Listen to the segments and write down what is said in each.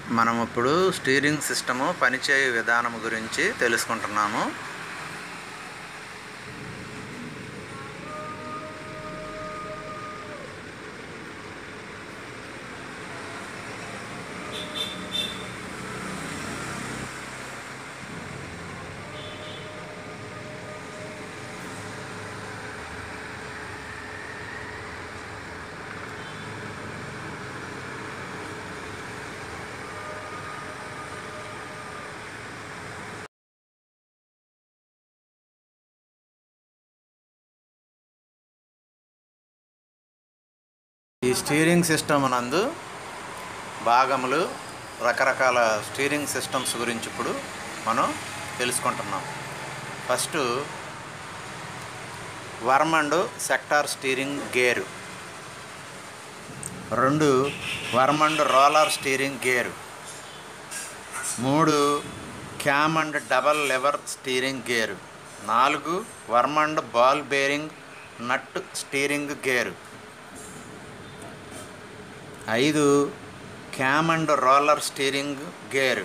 మనం ఇప్పుడు steering system పనిచేయు విధానం గురించి తెలుసుకుంటున్నాము ఈ స్టీరింగ్ సిస్టమ్ నందు భాగములు రకరకాల స్టీరింగ్ సిస్టమ్స్ గురించి ఇప్పుడు మనం తెలుసుకుంటున్నాం first worm and sector steering gear రెండు వర్మండ్ రోలర్ స్టీరింగ్ గేరు మూడు cam and double lever steering gear నాలుగు worm and ball bearing nut steering gear ఐదు cam and roller steering gear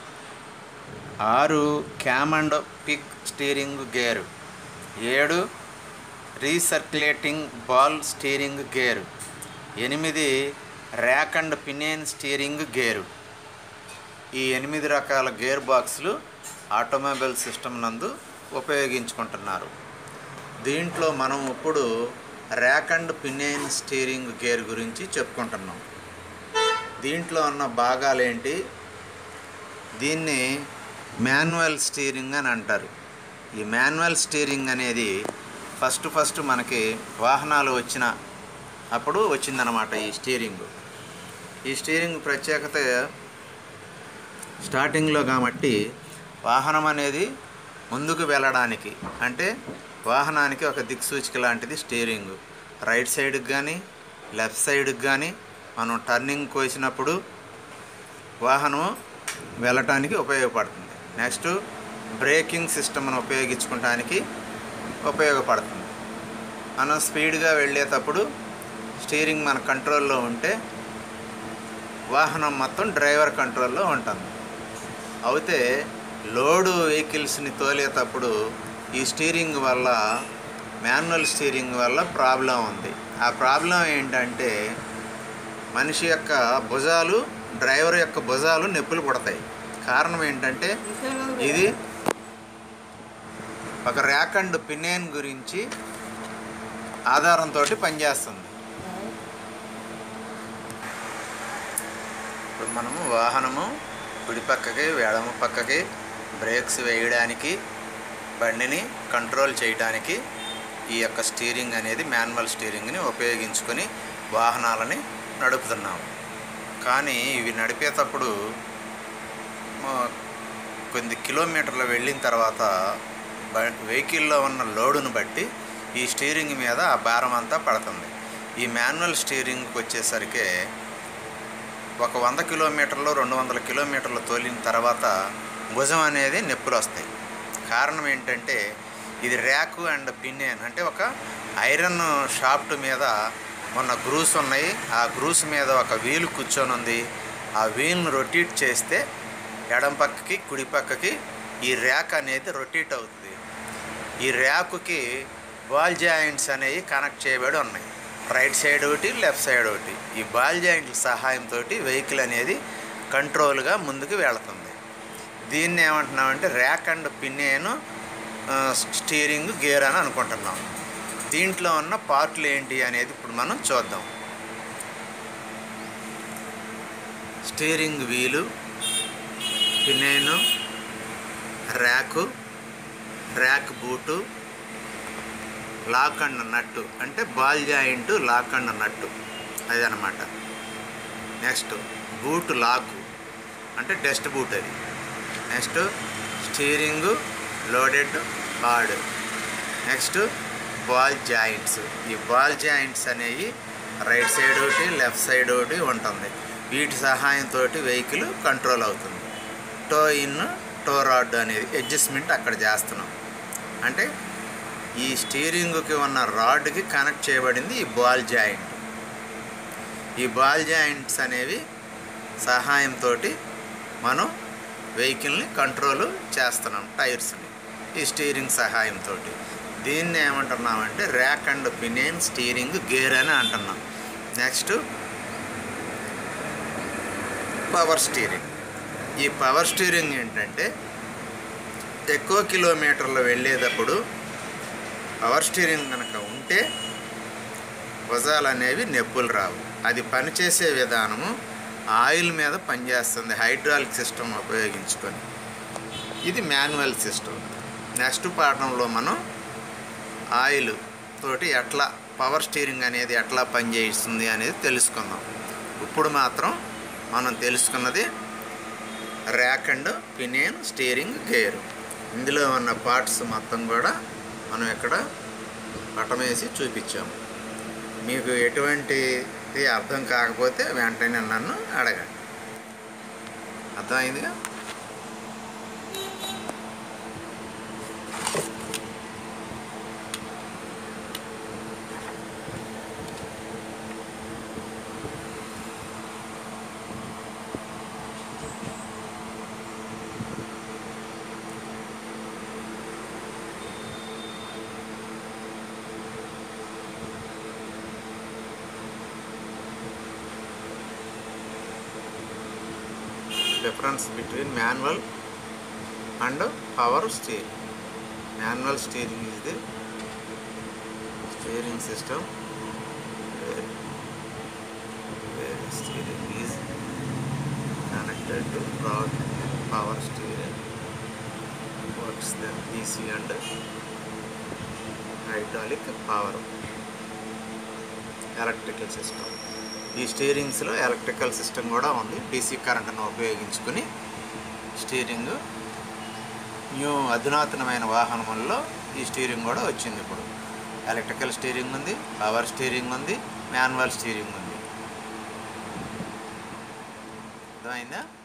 ఆరు cam and peg steering gear ఏడు recirculating ball steering gear ఎనిమిది rack and pinion steering gear ఈ ఎనిమిది రకాల gear బాక్సులు automobile system నందు ఉపయోగించుకుంటున్నారు దీంట్లో మనం ఇప్పుడు rack and pinion steering gear గురించి చెప్పుకుంటున్నాం దీంట్లో ఉన్న భాగాలు ఏంటి దీన్ని మాన్యువల్ స్టీరింగ్ అని అంటారు ఈ మాన్యువల్ స్టీరింగ్ అనేది ఫస్ట్ ఫస్ట్ మనకి వాహనాలు వచ్చిన అప్పుడు వచ్చిందనమాట ఈ స్టీరింగ్ ఈ స్టీరింగ్ ప్రత్యేకత స్టార్టింగ్లో కాబట్టి వాహనం అనేది ముందుకు వెళ్ళడానికి అంటే వాహనానికి ఒక దిక్సూచిక లాంటిది స్టీరింగ్ రైట్ సైడ్కి కానీ లెఫ్ట్ సైడ్కి కానీ మనం టర్నింగ్ కోసినప్పుడు వాహనం వెళ్ళటానికి ఉపయోగపడుతుంది నెక్స్ట్ బ్రేకింగ్ సిస్టమ్ను ఉపయోగించుకోవటానికి ఉపయోగపడుతుంది మనం స్పీడ్గా వెళ్ళేటప్పుడు స్టీరింగ్ మన కంట్రోల్లో ఉంటే వాహనం మొత్తం డ్రైవర్ కంట్రోల్లో ఉంటుంది అయితే లోడు వెహికల్స్ని తోలేటప్పుడు ఈ స్టీరింగ్ వల్ల మాన్యువల్ స్టీరింగ్ వల్ల ప్రాబ్లం ఉంది ఆ ప్రాబ్లం ఏంటంటే మనిషి యొక్క భుజాలు డ్రైవర్ యొక్క భుజాలు నొప్పులు పుడతాయి కారణం ఏంటంటే ఇది ఒక ర్యాక్ అండ్ పినేన్ గురించి ఆధారంతో పనిచేస్తుంది ఇప్పుడు మనము వాహనము కుడి పక్కకి ఎడమ పక్కకి బ్రేక్స్ వేయడానికి బండిని కంట్రోల్ చేయడానికి ఈ యొక్క స్టీరింగ్ అనేది మాన్యువల్ స్టీరింగ్ని ఉపయోగించుకొని వాహనాలని నడుపుతున్నాము కానీ ఇవి నడిపేటప్పుడు ఆ, కొన్ని కిలోమీటర్లు వెళ్ళిన తర్వాత బ- వెహికల్లో ఉన్న లోడును బట్టి ఈ స్టీరింగ్ మీద ఆ భారం అంతా పడుతుంది ఈ మాన్యువల్ స్టీరింగ్కి వచ్చేసరికి ఒక వంద కిలోమీటర్లు రెండు వందల కిలోమీటర్లు తోలిన తర్వాత భుజం అనేది నొప్పులు వస్తాయి కారణం ఏంటంటే ఇది ర్యాకు అండ్ పిన్నేన్ అంటే ఒక ఐరన్ షాఫ్ట్ మీద మొన్న గ్రూస్ ఉన్నాయి ఆ గ్రూస్ మీద ఒక వీల్ కూర్చొని ఉంది ఆ వీల్ను రొటేట్ చేస్తే ఎడం పక్కకి కుడి పక్కకి ఈ ర్యాక్ అనేది రొటేట్ అవుతుంది ఈ ర్యాకుకి బాల్ జాయింట్స్ అనేవి కనెక్ట్ చేయబడి ఉన్నాయి రైట్ సైడ్ ఒకటి లెఫ్ట్ సైడ్ ఒకటి ఈ బాల్ జాయింట్ల సహాయంతో వెహికల్ అనేది కంట్రోల్గా ముందుకు వెళుతుంది దీన్ని ఏమంటున్నామంటే rack and pinion steering gear అని అనుకుంటున్నాం దీంట్లో ఉన్న పార్ట్లు ఏంటి అనేది ఇప్పుడు మనం చూద్దాం steering wheel pinion rack rack boot lock and nut అంటే ball joint lock and nut అదనమాట నెక్స్ట్ బూట్ లాకు అంటే డస్ట్ బూట్ అది next steering loaded hard next ball joints ఈ బాల్ జాయింట్స్ అనేవి రైట్ సైడ్ ఒకటి లెఫ్ట్ సైడ్ ఒకటి ఉంటుంది వీటి సహాయంతో వెహికల్ కంట్రోల్ అవుతుంది టో ఇన్ టో రాడ్ అనేది అడ్జస్ట్మెంట్ అక్కడ చేస్తున్నాం అంటే ఈ స్టీరింగ్కి ఉన్న రాడ్కి కనెక్ట్ చేయబడింది ఈ బాల్ జాయింట్ ఈ బాల్ జాయింట్స్ అనేవి సహాయంతో మనం వెహికల్ని కంట్రోల్ చేస్తున్నాం టైర్స్ని ఈ స్టీరింగ్ సహాయంతో దీన్ని ఏమంటున్నామంటే rack and pinion steering gear అని అంటున్నాం నెక్స్ట్ పవర్ స్టీరింగ్ ఈ పవర్ స్టీరింగ్ ఏంటంటే ఎక్కువ కిలోమీటర్లు వెళ్ళేటప్పుడు పవర్ స్టీరింగ్ కనుక ఉంటే భుజాలు అనేవి నొప్పులు రావు అది పనిచేసే విధానము ఆయిల్ మీద పనిచేస్తుంది హైడ్రాలిక్ సిస్టమ్ ఉపయోగించుకొని ఇది మాన్యువల్ సిస్టమ్ నెక్స్ట్ పాఠంలో మనం ఆయిల్ తోటి ఎట్లా పవర్ స్టీరింగ్ అనేది ఎట్లా పనిచేస్తుంది అనేది తెలుసుకుందాం ఇప్పుడు మాత్రం మనం తెలుసుకున్నది rack and pinion steering gear ఇందులో ఉన్న పార్ట్స్ మొత్తం కూడా మనం ఇక్కడ పటమేసి చూపించాము మీకు ఎటువంటిది అర్థం కాకపోతే వెంటనే నన్ను అడగండి అర్థమైందిగా difference between manual and power steering manual steering is the steering system where, where steering is connected to rod power steering works the DC and hydraulic power electrical system ఈ స్టీరింగ్స్లో ఎలక్ట్రికల్ సిస్టమ్ కూడా ఉంది DC కరెంట్ను ఉపయోగించుకుని steering new అధునాతనమైన వాహనముల్లో ఈ steering కూడా వచ్చింది ఇప్పుడు ఎలక్ట్రికల్ స్టీరింగ్ ఉంది పవర్ స్టీరింగ్ ఉంది మాన్యువల్ స్టీరింగ్ ఉంది అర్థమైందా